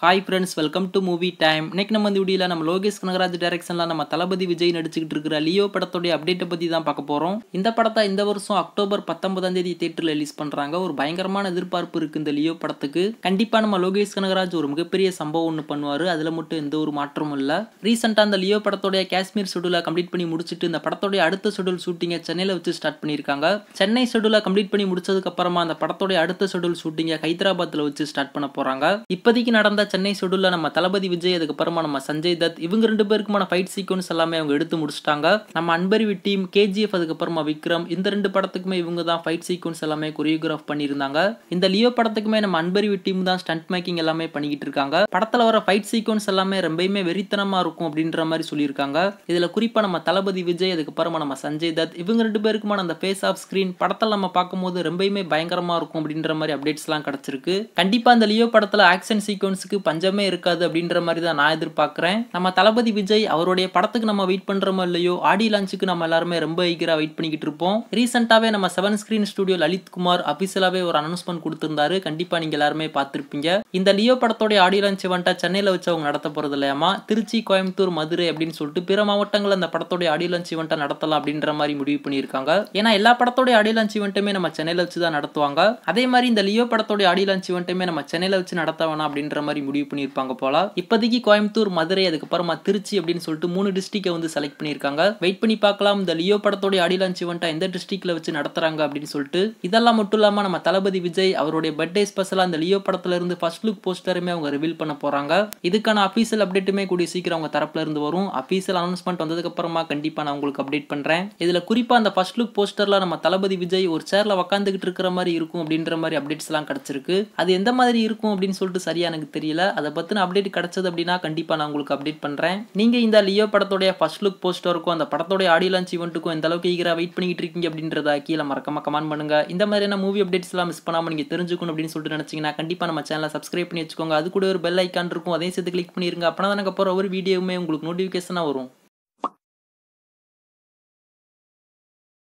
hi friends welcome to movie time இன்னைக்கு நம்ம இந்த வீடியோவில் நம்ம லோகேஷ் கனகராஜ் டைரக்ஷனில் நம்ம தளபதி விஜய் நடிச்சுக்கிட்டு இருக்கிற லியோ படத்தோடைய அப்டேட்டை பற்றி தான் பார்க்க போகிறோம் இந்த படத்தை இந்த வருஷம் அக்டோபர் பத்தொன்பதாம் தேதி தேட்டரில் ரிலீஸ் பண்ணுறாங்க ஒரு பயங்கரமான எதிர்பார்ப்பு இருக்குது இந்த லியோ படத்துக்கு கண்டிப்பாக நம்ம லோகேஷ் கனகராஜ் ஒரு மிகப்பெரிய சம்பவம் ஒன்று பண்ணுவார் அதில் மட்டும் எந்த ஒரு மாற்றமும் இல்லை ரீசெண்டாக அந்த லியோ படத்தோடைய காஷ்மீர் ஷெடியூலை கம்ப்ளீட் பண்ணி முடிச்சுட்டு இந்த படத்தோடைய அடுத்த ஷெடியூல் ஷூட்டிங்கை சென்னையில் வச்சு ஸ்டார்ட் பண்ணியிருக்காங்க சென்னை ஷெடியூலை கம்ப்ளீட் பண்ணி முடிச்சதுக்கு அப்புறமா அந்த படத்தோடைய அடுத்த ஷெடியூல் ஷூட்டிங்கை ஹைதராபாத்தில் வச்சு ஸ்டார்ட் பண்ண போகிறாங்க இப்போதைக்கு நடந்த சென்னை ஷெடியூலில் நம்ம தளபதி விஜய் அதுக்கப்புறமா நம்ம சஞ்சய் தத் இவங்க ரெண்டு பேருக்குமான ஃபைட் சீக்வன்ஸ் எல்லாமே அவங்க எடுத்து முடிச்சிட்டாங்க நம்ம அன்பறிவு டீம் கேஜிஎஃப் அதுக்கப்புறமா விக்ரம் இந்த ரெண்டு படத்துக்குமே இவங்க தான் ஃபைட் சீக்வன்ஸ் எல்லாமே கொரியோகிராஃப் பண்ணியிருந்தாங்க இந்த லியோ படத்துக்குமே நம்ம அன்பறிவு டீம் தான் ஸ்டண்ட் மேக்கிங் எல்லாமே பண்ணிக்கிட்டு இருக்காங்க படத்தில் வர ஃபைட் சீக்வன்ஸ் எல்லாமே ரொம்பயுமே வெறித்தனமாக இருக்கும் அப்படின்ற மாதிரி சொல்லியிருக்காங்க இதில் குறிப்பாக நம்ம தளபதி விஜய் அதுக்கப்புறமா நம்ம சஞ்சய் தத் இவங்க ரெண்டு பேருக்குமான அந்த ஃபேஸ் ஆஃப் ஸ்க்ரீன் படத்தில் நம்ம பார்க்கும்போது ரொம்பயுமே பயங்கரமாக இருக்கும் அப்படின்ற மாதிரி அப்டேட்ஸ்லாம் கிடச்சிருக்கு கண்டிப்பாக அந்த லியோ படத்தில் ஆக்ஷன் சீக்வன்ஸுக்கு பஞ்சமே இருக்காது அப்படின்ற மாதிரி தான் நான் எதிர்பார்க்குறேன் நம்ம தளபதி விஜய் அவருடைய படத்துக்கு நம்ம வெயிட் பண்ணுறோமோ இல்லையோ ஆடி லான்ச்சுக்கு நம்ம எல்லாருமே ரொம்ப ஈகராக வெயிட் பண்ணிக்கிட்டு இருப்போம் ரீசெண்டாகவே நம்ம seven screen studio Lalit Kumar அபிஷியலாகவே ஒரு அனௌன்ஸ்மெண்ட் கொடுத்திருந்தாரு கண்டிப்பாக நீங்கள் எல்லாருமே பார்த்துருப்பீங்க இந்த லியோ படத்தோடைய ஆடி லான்ச் வந்துட்டா சென்னையில் வச்சு அவங்க நடத்த போகிறது இல்லையாமா திருச்சி கோயம்புத்தூர் மதுரை அப்படின்னு சொல்லிட்டு பிற மாவட்டங்கள் அந்த படத்தோடைய ஆடி லான்ச் இவெண்ட்டை நடத்தலாம் அப்படின்ற மாதிரி முடிவு பண்ணியிருக்காங்க ஏன்னா எல்லா படத்தோடைய ஆடி லான்ச் இவெண்ட்டுமே நம்ம சென்னையில் வச்சு தான் நடத்துவாங்க அதே மாதிரி இந்த லியோ படத்தோடைய ஆடி லான்ச் இவெண்ட்டுமே நம்ம சென்னையில் வச்சு நடத்த வேணாம் அப்படின்ற மாதிரி முடிவு பண்ணியிருப்பாங்க போல இப்போதைக்கு கோயம்புத்தூர் மதுரை அதுக்கப்புறமா திருச்சி அப்படின்னு சொல்லிட்டு மூணு டிஸ்ட்ரிக்டை வந்து செலக்ட் பண்ணியிருக்காங்க வெயிட் பண்ணி பார்க்கலாம் இந்த லியோ படத்தோடைய ஆடி லான்ச் இவெண்ட்டை எந்த டிஸ்ட்ரிக்ட்ல வச்சு நடத்துறாங்க அப்படின்னு சொல்லிட்டு இதெல்லாம் மட்டும் இல்லாமல் நம்ம தளபதி விஜய் அவருடைய பர்த்டே ஸ்பெஷலாக அந்த லியோ படத்துல இருந்து ஃபர்ஸ்ட் லுக் போஸ்டருமே அவங்க ரிவீல் பண்ண போறாங்க இதுக்கான அஃபீஷியல் அப்டேட்டுமே கூடிய சீக்கிரம் அவங்க தரப்புல இருந்து வரும் அஃபீஷியல் அனௌன்ஸ்மெண்ட் வந்ததுக்கு அப்புறமா கண்டிப்பா நான் உங்களுக்கு அப்டேட் பண்றேன் இதுல குறிப்பா அந்த ஃபர்ஸ்ட் லுக் போஸ்டர்ல நம்ம தளபதி விஜய் ஒரு சேர்ல உக்காந்துக்கிட்டு இருக்கிற மாதிரி இருக்கும் அப்படின்ற மாதிரி அப்டேட்ஸ் எல்லாம் கிடைச்சிருக்கு அது எந்த மாதிரி இருக்கும் அப்படின்னு சொல்லிட்டு சரியா எனக்கு தெரியல அதை பத்தின அப்டேட் கிடைச்சது அப்படின்னா கண்டிப்பா நான் உங்களுக்கு அப்டேட் பண்றேன் நீங்க இந்த லியோ படத்தோடைய ஃபர்ஸ்ட் லுக் போஸ்டருக்கும் அந்த படத்தோடைய ஆடியோ லான்ச் ஈவெண்ட்டுக்கும் எந்த அளவுக்கு ஈகரா வெயிட் பண்ணிட்டு இருக்கீங்க அப்படின்றத கீழே மறக்காம கமெண்ட் பண்ணுங்க இந்த மாதிரியான மூவி அப்டேட்ஸ் எல்லாம் மிஸ் பண்ணாம நீங்க தெரிஞ்சுக்கணும் அப்படின்னு சொல்லிட்டு நினைச்சீங்கன்னா கண்டிப்பா நம்ம சேனலை சப்ஸ்கிரைப் பண்ணி வச்சுக்கோங்க அது கூட ஒரு பெல் ஐக்கான் இருக்கும் அதையும் சேர்த்து கிளிக் பண்ணிருங்க அப்பனா தான் போற ஒரு வீடியோவுமே உங்களுக்கு நோட்டிஃபிகேஷனா வரும்